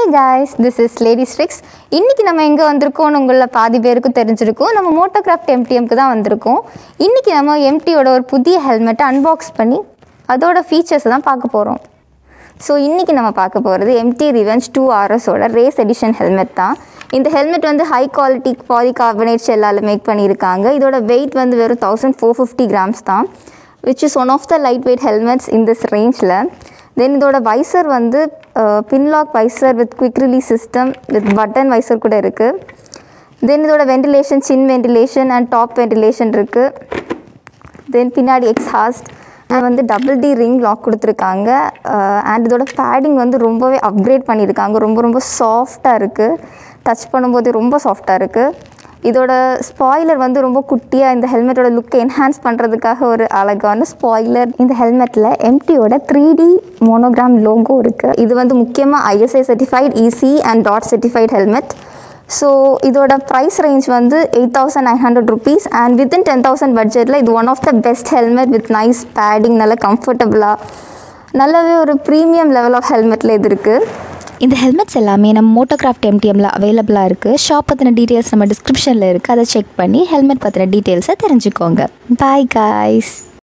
guys this is lady strix இன்றைக்கி நம்ம எங்கே வந்திருக்கோம்னு உங்களில் பாதி பேருக்கு தெரிஞ்சிருக்கும் நம்ம மோட்டோகிராஃப்ட் எம்டிஎம்க்கு தான் வந்திருக்கோம் இன்றைக்கி நம்ம எம்டியோட ஒரு புதிய ஹெல்மெட்டை அன்பாக்ஸ் பண்ணி அதோட ஃபீச்சர்ஸ் தான் பார்க்க போகிறோம் ஸோ இன்றைக்கி நம்ம பார்க்க போகிறது எம்டி ரிவெஞ்ச் டூ ஆர்எஸோட ரேஸ் எடிஷன் ஹெல்மெட் தான் இந்த ஹெல்மெட் வந்து ஹை குவாலிட்டி பாலிகார்பனேட் ஷெல்லால் மேக் பண்ணியிருக்காங்க இதோட வெயிட் வந்து வெறும் தௌசண்ட் ஃபோர் ஃபிஃப்டி கிராம்ஸ் தான் which is one of the light weight helmets in this ரேஞ்சில் தென் இதோட வைசர் வந்து pinlock visor with quick release system with button visor கூட இருக்குது தென் இதோட ventilation chin ventilation and top ventilation இருக்குது then பின்னாடி exhaust வந்து டபுள் டி ரிங் லாக் கொடுத்துருக்காங்க அண்ட் இதோட பேடிங் வந்து ரொம்பவே அப்கிரேட் பண்ணியிருக்காங்க ரொம்ப ரொம்ப சாஃப்டாக இருக்குது டச் பண்ணும்போது ரொம்ப சாஃப்டாக இருக்குது இதோட ஸ்பாய்லர் வந்து ரொம்ப குட்டியாக இந்த ஹெல்மெட்டோட லுக்கை என்ஹான்ஸ் பண்ணுறதுக்காக ஒரு அழகான ஸ்பாய்லர் இந்த ஹெல்மெட்டில் எம்டியோட த்ரீ டி மோனோகிராம் லோகோ இருக்குது இது வந்து முக்கியமாக ISI certified EC and DOT certified helmet so இதோட ப்ரைஸ் ரேஞ்ச் வந்து eight thousand nine hundred rupees and within ten thousand பட்ஜெட்டில் இது one of the best helmet with nice padding நல்ல கம்ஃபர்டபுளாக நல்லாவே ஒரு ப்ரீமியம் லெவல் ஆஃப் ஹெல்மெட்டில் இது இருக்குது இந்த ஹெல்மெட்ஸ் எல்லாமே நம்ம மோட்டோகிராஃப்ட் எம்டிஎம்ல அவைலபிளாக இருக்குது ஷாப் பற்றின டீட்டெயில்ஸ் நம்ம டிஸ்கிரிப்ஷனில் இருக்குது அதை செக் பண்ணி ஹெல்மெட் பற்றின டீட்டெயில்ஸை தெரிஞ்சுக்கோங்க பாய் காய்ஸ்